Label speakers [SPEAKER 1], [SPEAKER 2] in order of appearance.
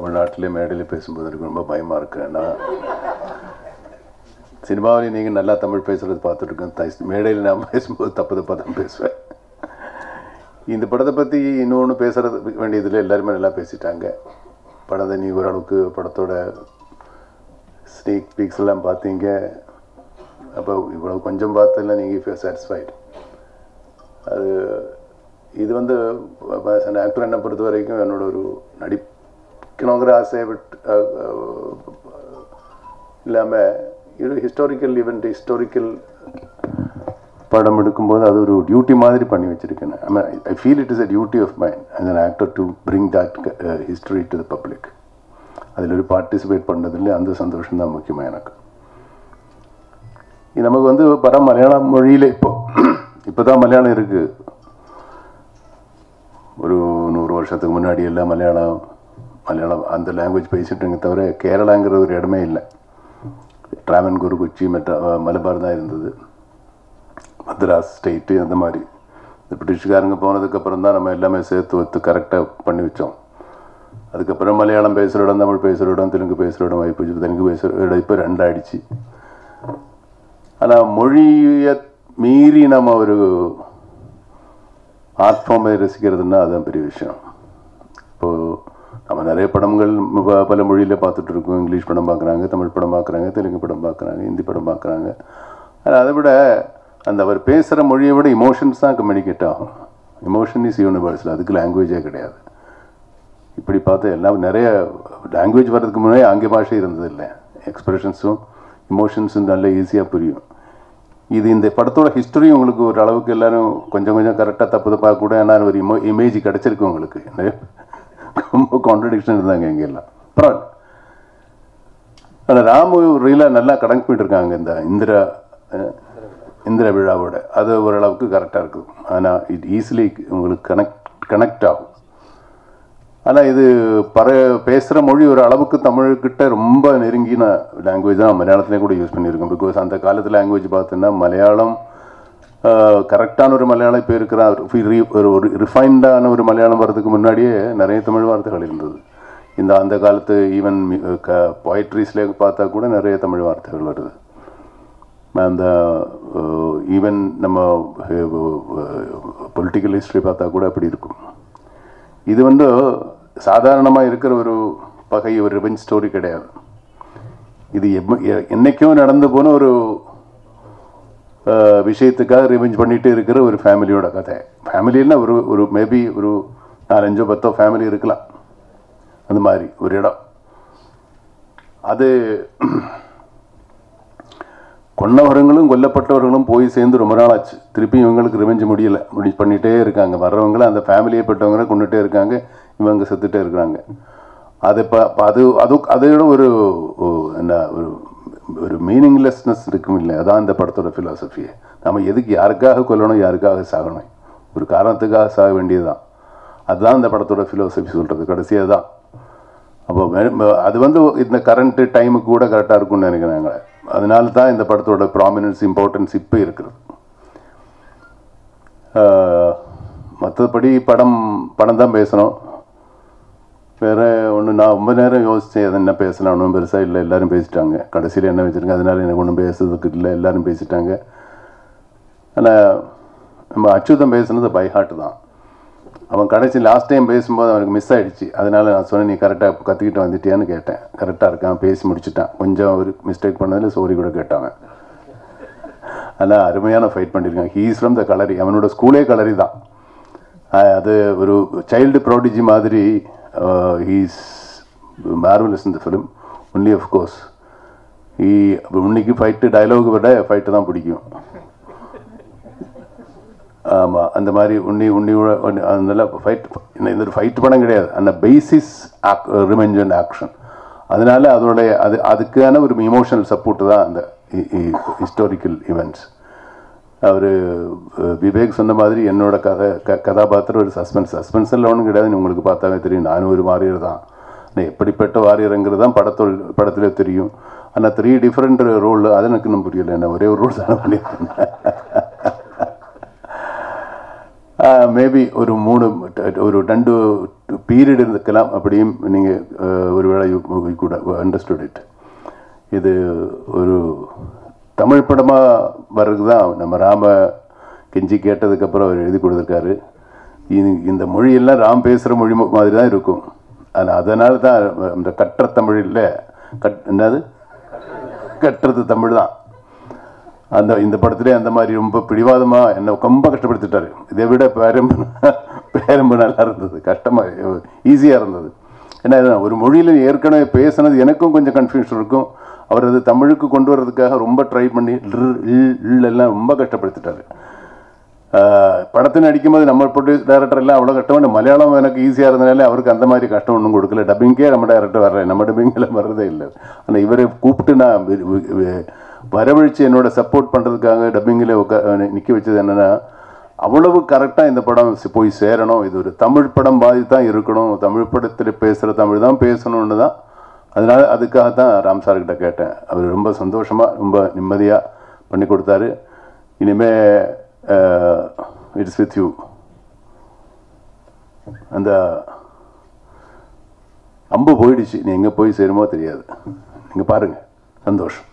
[SPEAKER 1] தமிழ்நாட்டிலே மேடையில் பேசும்போது எனக்கு ரொம்ப பயமாக இருக்கு ஏன்னா சினிமாவிலையும் நீங்கள் நல்லா தமிழ் பேசுகிறது பார்த்துட்ருக்கேன் தை மேடையில் நான் பேசும்போது தப்பு தப்பாக தான் பேசுவேன் இந்த படத்தை பற்றி இன்னொன்று பேசுறது வேண்டியதில் எல்லாருமே நல்லா பேசிட்டாங்க படத்தை நீ ஓரளவுக்கு படத்தோட ஸ்னீக் பீக்ஸ் எல்லாம் பார்த்தீங்க அப்போ இவ்வளோ கொஞ்சம் பார்த்ததில்ல நீங்கள் சாட்டிஸ்ஃபைடு அது இது வந்து ஆக்டர் என்னை பொறுத்த வரைக்கும் என்னோட ஒரு நடிக்கணுங்கிற ஆசை பட் இல்லாமல் இது ஹிஸ்டாரிக்கல் ஈவெண்ட் ஹிஸ்டாரிக்கல் படம் எடுக்கும்போது அது ஒரு டியூட்டி மாதிரி பண்ணி வச்சிருக்கேன் I feel it is a duty of mind as an actor to bring that history to the public அதில் ஒரு பார்ட்டிசிபேட் பண்ணதில்லை அந்த சந்தோஷம் தான் முக்கியமாக எனக்கு இது நமக்கு வந்து படம் மலையாளம் மொழியில் இப்போ இப்போ தான் மலையாளம் இருக்குது ஒரு நூறு வருஷத்துக்கு முன்னாடி எல்லாம் மலையாளம் மலையாளம் அந்த லாங்குவேஜ் பேசிட்டுங்க தவிர கேரளாங்கிற ஒரு இடமே இல்லை டிராவன்கூர் கொச்சி மெட்ரா மலபார் தான் இருந்தது மദ്രാஸ் ஸ்டேட்டு அந்த மாதிரி இந்த பிரிட்டிஷ்காரங்க போனதுக்கப்புறம் தான் நம்ம எல்லாமே சேர்த்து வைத்து கரெக்டாக பண்ணி வச்சோம் அதுக்கப்புறம் மலையாளம் பேசுகிற இடம் தமிழ் பேசுகிற இடம் தெலுங்கு பேசுகிற இடம் வாய்ப்பு தெலுங்கு பேசுகிற இடம் இப்போ ரெண்டாயிடுச்சு ஆனால் மொழியை மீறி நம்ம ஒரு ஆர்ட் ஃபார்மை ரசிக்கிறதுனா அதுதான் பெரிய விஷயம் இப்போது நம்ம நிறைய படங்கள் ப- பல மொழியில் பார்த்துட்டு இருக்கோம் இங்கிலீஷ் படம் பார்க்குறாங்க தமிழ் படம் பார்க்குறாங்க தெலுங்கு படம் பார்க்குறாங்க ஹிந்தி படம் பார்க்குறாங்க ஆனால் அதை விட அந்த அவர் பேசுகிற மொழியை விட இமோஷன்ஸ் தான் கம்யூனிகேட் ஆகும் இமோஷன் இஸ் யூனிவர்சல் அதுக்கு லாங்குவேஜே கிடையாது இப்படி பார்த்து எல்லாம் நிறைய லாங்குவேஜ் வர்றதுக்கு முன்னாடி ஆங்கில பாஷை இருந்தது இல்லை எக்ஸ்பிரஷன்ஸும் இமோஷன்ஸும் நல்ல ஈஸியாக புரியும் இது இந்த படத்தோட ஹிஸ்டரி உங்களுக்கு ஒரு அளவுக்கு எல்லாரும் கொஞ்சம் கொஞ்சம் கரெக்டாக தப்பு தப்பாக கூட ஏன்னா ஒரு இமோ இமேஜ் கிடச்சிருக்கு உங்களுக்கு நிறைய ரொம்ப கான்ட்ரடிக்ஷன் இருந்தாங்க இங்கே எல்லாம் பரவாயில்ல ஆனால் ராமு ரீலாக நல்லா கனெக்ட் பண்ணிட்டுருக்காங்க இந்த இந்திரா அஹ், இந்திர விழாவோட அது ஓரளவுக்கு கரெக்டாக இருக்கும் ஆனால் இட் ஈஸிலி உங்களுக்கு கனெக்ட் கனெக்ட் ஆகும் ஆனால் இது பற பேசுகிற மொழி ஒரு அளவுக்கு தமிழ்கிட்ட ரொம்ப நெருங்கின லாங்குவேஜ் தான் மலையாளத்துலேயும் கூட யூஸ் பண்ணியிருக்கோம் பிகாஸ் அந்த காலத்து லாங்குவேஜ் பார்த்தோன்னா மலையாளம் கரெக்டான ஒரு மலையாளம் இப்போ இருக்கிற ஒரு re- ஒரு ஒரு ரிஃபைன்டான ஒரு மலையாளம் வர்றதுக்கு முன்னாடியே நிறைய தமிழ் வார்த்தைகள் இருந்தது இந்த அந்த காலத்து ஈவன் க பொயட்ரிஸ்லேயே பார்த்தா கூட நிறைய தமிழ் வார்த்தைகள் வருது அந்த ஈவன் நம்ம பொலிட்டிக்கல் ஹிஸ்ட்ரி பார்த்தா கூட அப்படி இருக்கும் இது வந்து சாதாரணமாக இருக்கிற ஒரு பகை ஒரு ரிவெஞ்ச் ஸ்டோரி கிடையாது இது எம்ம- எ- என்னைக்கும் நடந்து போன ஒரு அஹ், விஷயத்துக்காக ரிவெஞ்ச் பண்ணிட்டு இருக்கிற ஒரு ஃபேமிலியோட கதை ஃபேமிலின்னா ஒரு ஒரு மேபி ஒரு நாலஞ்சோ பத்தோ ஃபேமிலி இருக்கலாம் அந்த மாதிரி ஒரு இடம் அது கொன்னவர்களும் கொல்லப்பட்டவர்களும் போய் சேர்ந்து ரொம்ப நாள் ஆச்சு திருப்பி இவங்களுக்கு ரிவெஞ்ச் முடியல முடி பண்ணிட்டே இருக்காங்க வர்றவங்களும் அந்த ஃபேமிலியை பட்டவங்க கொண்டுட்டே இருக்காங்க இவங்க செத்துட்டே இருக்கிறாங்க அது இப்போ அது அது அதோட ஒரு ஓ- என்ன ஒரு ஒரு மீனிங்லெஸ்னஸ் இருக்கும் இல்லை அதான் இந்த படத்தோட ஃபிலாசபியே நம்ம எதுக்கு யாருக்காக கொல்லணும் யாருக்காக சாகணும் ஒரு காரணத்துக்காக சாக வேண்டியதுதான் அதுதான் இந்த படத்தோட ஃபிலாசபி சொல்கிறது கடைசியாக தான் அப்போ வே- ம- அது வந்து இந்த கரண்ட் டைமுக்கு கூட கரெக்டாக இருக்கும்னு நினைக்கிறாங்க அதனால தான் இந்த படத்தோட ப்ராமினன்ஸ் இம்பார்ட்டன்ஸ் இப்போ இருக்கிறது மற்றபடி படம் படம் தான் பேசணும் வேற ஒன்று நான் ரொம்ப நேரம் யோசித்தேன் அது என்ன பேசலாம் ஒன்றும் பெருசாக இல்லை எல்லாரும் பேசிட்டாங்க கடைசியில் என்ன வச்சுருங்க அதனால எனக்கு ஒன்றும் பேசுறதுக்கு இல்லை எல்லாரும் பேசிட்டாங்க ஆனால் நம்ம அச்சுதம் பேசுனது பை ஹார்ட் தான் அவன் கடைசி லாஸ்ட் டைம் பேசும்போது அவனுக்கு மிஸ் ஆயிடுச்சு அதனால நான் சொன்னேன் நீ கரெக்டாக கற்றுக்கிட்டு வந்துட்டியான்னு கேட்டேன் கரெக்டாக இருக்கான் பேசி முடிச்சிட்டான் கொஞ்சம் ஒரு மிஸ்டேக் பண்ணதில் சோரி கூட கேட்டான் ஆனால் அருமையான ஃபைட் பண்ணியிருக்கான் ஹீஸ் ஃப்ரம் த கலரி அவனோட ஸ்கூலே கலரி தான் ஆஹ் அது ஒரு சைல்டு ப்ராடிஜி மாதிரி ஹீஸ் மார்வலஸ் இந்த ஃபிலிம் ஒன்லி ஆஃப் கோர்ஸ் ஈ இன்னைக்கு ஃபைட்டு டயலாக் விட ஃபைட்டு தான் பிடிக்கும் ஆமாம் அந்த மாதிரி உன்னி உன்னி அதனால ஃபைட் இந்த ஒரு ஃபைட் படம் கிடையாது அந்த பேசிஸ் ரிமெஞ்ச் அண்ட் ஆக்ஷன் அதனால அதோடைய அது அதுக்கான ஒரு இமோஷனல் சப்போர்ட் தான் அந்த ஹிஸ்டாரிக்கல் ஈவெண்ட்ஸ் அவர் விவேக் சொன்ன மாதிரி என்னோட கதை க கதாபாத்திரம் ஒரு சஸ்பென்ஸ் சஸ்பென்ஸ் எல்லாம் ஒன்றும் கிடையாது உங்களுக்கு பார்த்தாவே தெரியும் நானும் ஒரு வாரியர் தான் ஆனால் எப்படிப்பட்ட வாரியருங்கிறது தான் படத்தோல் படத்தில் தெரியும் ஆனால் த்ரீ டிஃப்ரெண்ட் ரோல் அது எனக்கு இன்னும் புரியல என்ன ஒரே ஒரு ரோல் தான் பண்ணியிருக்கேன் மேபி ஒரு மூணு ஒரு ரெண்டு பீரியட் இருக்கலாம் அப்படியும் நீங்கள் ஒருவேளை யூ கூட அண்டர்ஸ்டுட் இட் இது ஒரு தமிழ் படமாக வர்றது தான் நம்ம ராம கெஞ்சி கேட்டதுக்கப்புறம் அவர் எழுதி கொடுத்துருக்காரு இது இந்த மொழியெல்லாம் ராம் பேசுகிற மொழி மாதிரி தான் இருக்கும் ஆனால் அதனால தான் இந்த கற்ற தமிழில் கட் என்னது கட்டுறது தமிழ் தான் அந்த இந்த படத்துலேயே அந்த மாதிரி ரொம்ப பிடிவாதமாக என்னை ரொம்ப கஷ்டப்படுத்திட்டாரு இதை விட பேரம்பு பேரம்பு நல்லா இருந்தது கஷ்டமாக ஈஸியாக இருந்தது ஏன்னா இது ஒரு மொழியில் ஏற்கனவே பேசுனது எனக்கும் கொஞ்சம் கன்ஃபியூஷன் இருக்கும் அவர் அது தமிழுக்கு கொண்டு வர்றதுக்காக ரொம்ப ட்ரை பண்ணி ல், ல், ல் எல்லாம் ரொம்ப கஷ்டப்படுத்திட்டாரு ஆஹ் படத்தை நடிக்கும்போது நம்ம ப்ரொடியூஸ் டைரக்டர் எல்லாம் அவ்வளோ கஷ்டம் மலையாளம் எனக்கு ஈஸியாக இருந்தனால அவருக்கு அந்த மாதிரி கஷ்டம் ஒன்றும் கொடுக்கல டப்பிங்கே நம்ம டைரக்டர் வர்றேன் நம்ம டப்பிங்கில் வர்றதே இல்லை ஆனால் இவரை கூப்பிட்டு நான் வி- வி- வி- வரவழைச்சு என்னோட சப்போர்ட் பண்ணுறதுக்காக டப்பிங்கில் உட்கா நிற்க வச்சது என்னென்னா அவ்வளவு கரெக்டாக இந்த படம் சி- போய் சேரணும் இது ஒரு தமிழ் படம் மாதிரி தான் இருக்கணும் தமிழ் படத்தில் பேசுகிற தமிழ் தான் பேசணும்னு தான் அதனால அதுக்காக தான் ராம் சார்கிட்ட கேட்டேன் அவர் ரொம்ப சந்தோஷமாக ரொம்ப நிம்மதியாக பண்ணி கொடுத்தாரு இனிமே இட்ஸ் வித் யூ அந்த அம்பு போயிடுச்சு நீ எங்கே போய் சேருமோ தெரியாது நீங்கள் பாருங்கள் சந்தோஷம்